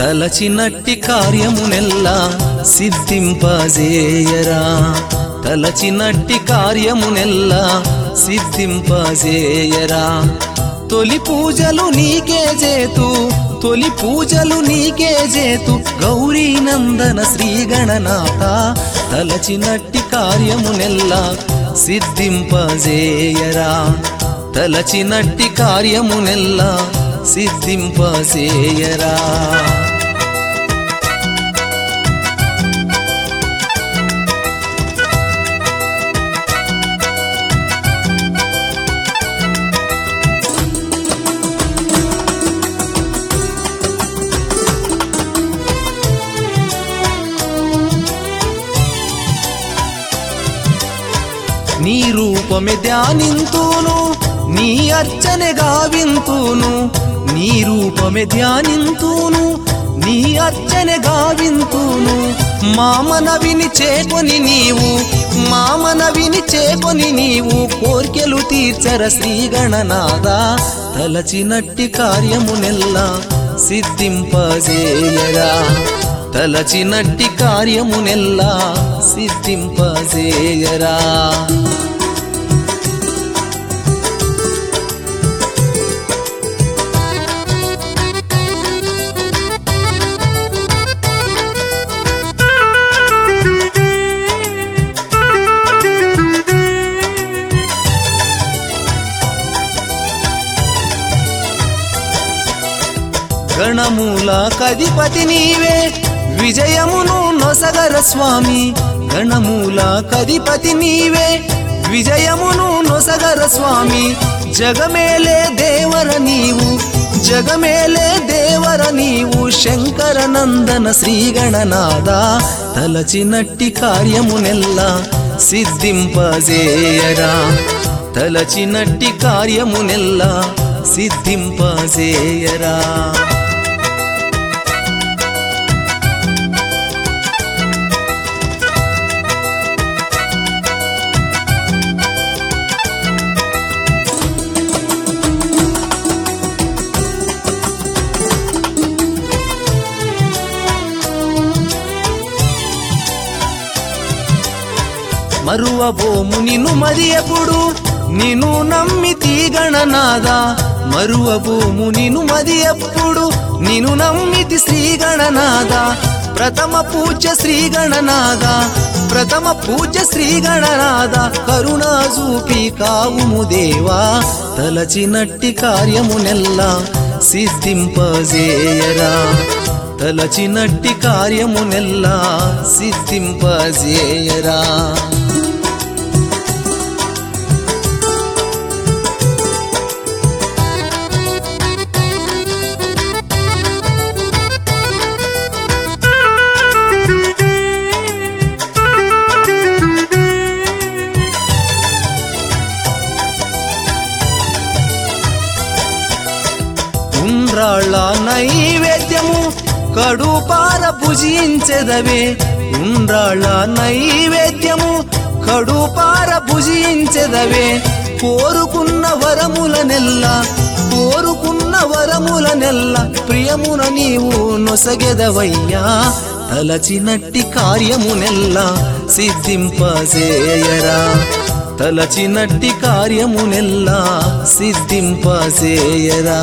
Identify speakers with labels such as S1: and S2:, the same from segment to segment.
S1: తలచినట్టి కార్యమునెల్లా సిద్ధింపజేయరా తలచినట్టి కార్యమునెల్లా సిద్ధింపజేయరా తొలి పూజలు నీకే చేతు తొలి పూజలు నీకే చేతు గౌరీ నందన శ్రీ గణనాథ తలచినట్టి కార్యమునెల్లా సిద్ధింపజేయరా తలచినట్టి కార్యమునెల్లా సిద్ధింపజేయరా నీ రూపమే ధ్యానింతును నీ అర్చనే గావింతును నీ రూపమే ధ్యానింతును నీ అర్చనే గావింతును మామనవిని చేకొని నీవు మామనవిని చేకొని నీవు కోర్కెలు తీర్చర శ్రీ గణనాథ తలచినట్టి కార్యమునెల్లా సిద్ధింపజేయరా తలచినట్టి కార్యమునెల్లా సిద్ధింపజేయరా గణమూల కధిపతి నీవే విజయమును నొసగర స్వామి గణమూల కధిపతి నీవే విజయమును నొసగర స్వామి జగమేలే దేవర నీవు జగమేలే దేవర నీవు శంకర నందన శ్రీ గణనాథ తలచినట్టి కార్యమునెల్లా సిద్ధింపజేయరా తలచినట్టి కార్యమునెల్లా సిద్ధింపజేయరా మరువబోము నిన్ను మరి ఎప్పుడు నిన్ను నమ్మితి గణనాద మరువబోము నిన్ను మరి ఎప్పుడు నిన్ను నమ్మితి శ్రీ గణనాద ప్రథమ పూజ్య శ్రీ గణనాద ప్రథమ పూజ్య శ్రీ గణనాద కరుణా చూపి కావుము దేవా తలచినట్టి కార్యమునెల్లా సిద్ధింపజేయరా తలచినట్టి కార్యమునెల్లా సిద్ధింపజేయరా ఉండ్రాళ్ళ నైవేద్యము కడుపార భుజించెదవే ఉండ్రాళ్ళ నైవేద్యము కడుపార భుజించెదవే కోరుకున్న వరములనెల్లా కోరుకున్న వరములనెల్లా ప్రియమున నీవు నొసగెదవయ్యా తలచినట్టి కార్యమునెల్లా సిద్ధింపజేయరా తలచినట్టి కార్యమునెల్లా సిద్ధింపజేయరా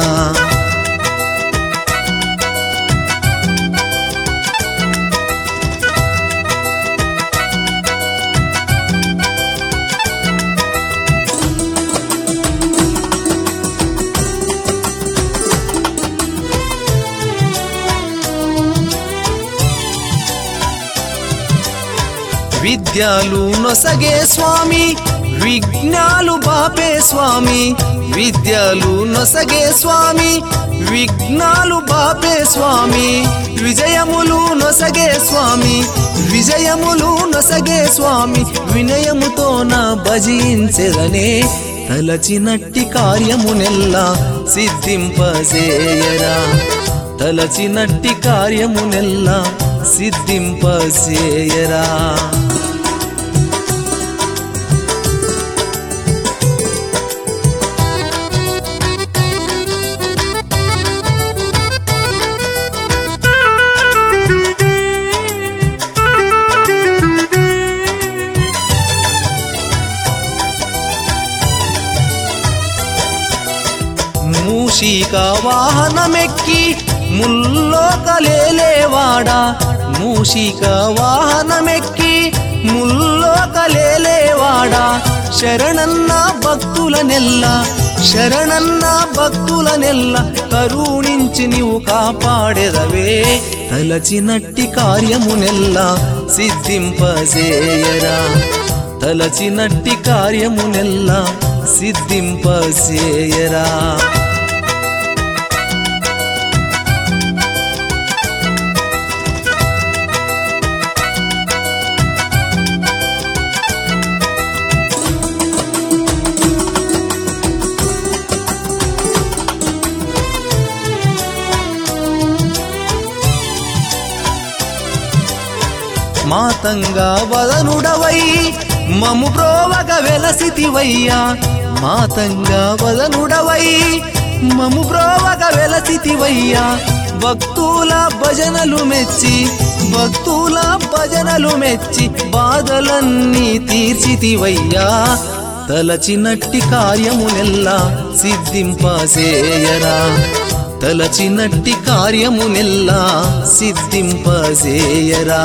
S1: విద్యాలు నొసగే స్వామి విఘ్నాలు బాపే స్వామి విద్యలు నొసగే స్వామి విఘ్నాలు బాపే స్వామి విజయములు నొసగే స్వామి విజయములు నొసగే స్వామి వినయముతో నా భజించెదనే తలచినట్టి కార్యమునెల్లా సిద్ధింపజేయరా తలచినట్టి కార్యమునెల్లా సిద్ధింపజేయరా మూషిక వాహనమెక్కి ముల్లోకలేలేవాడా మూషిక వాహనమెక్కి ముల్లోకలేలేవాడా శరణన్న భక్తులనెల్ల శరణన్న భక్తులనెల్ల కరుణించి నీవు కాపాడెదవే తలచినట్టి కార్యమునెల్ల సిద్ధింపజేయరా తలచినట్టి కార్యమునెల్ల సిద్ధింపజేయరా మాతంగా వదనుడవై మము బ్రోవగ వెలసితివయ్యా మాతంగా వదనుడవై మము బ్రోవగ వెలసితివయ్యా భక్తుల భజనలు మెచ్చి భక్తుల భజనలు మెచ్చి బాధలన్నీ తీర్చితివయ్యా తలచినట్టి కార్యమునెల్లా సిద్ధింపజేయరా తలచినట్టి కార్యమునెల్లా సిద్ధింపజేయరా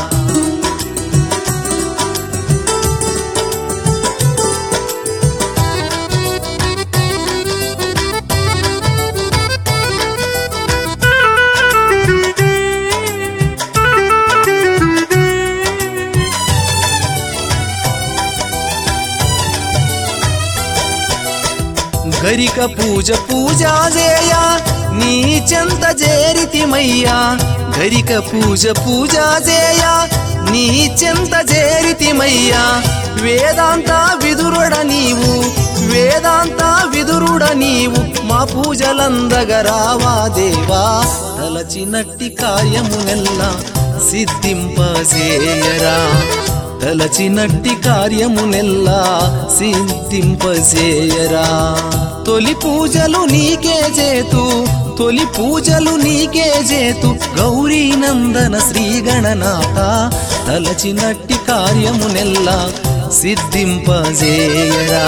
S1: గరిక పూజ పూజా చేయ నీ చెంత చేరితిమయ్యా గరిక పూజ పూజా చేయ నీ చెంత చేరితిమయ్యా వేదాంత విదురుడ నీవు వేదాంత విదురుడ నీవు మా పూజలందగరావా దేవా తలచినట్టి కార్యమునెల్లా సిద్ధింపజేయరా తలచినట్టి కార్యమునెల్లా సిద్ధింపజేయరా తొలి పూజలు నీకే చేతు తొలి పూజలు నీకే చేతు గౌరీ నందన శ్రీ గణనాథ తలచినట్టి కార్యమునెల్లా సిద్ధింపజేయరా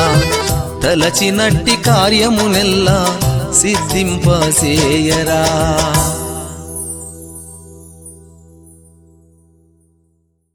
S1: తలచినట్టి కార్యమునెల్లా సిద్ధింపజేయరా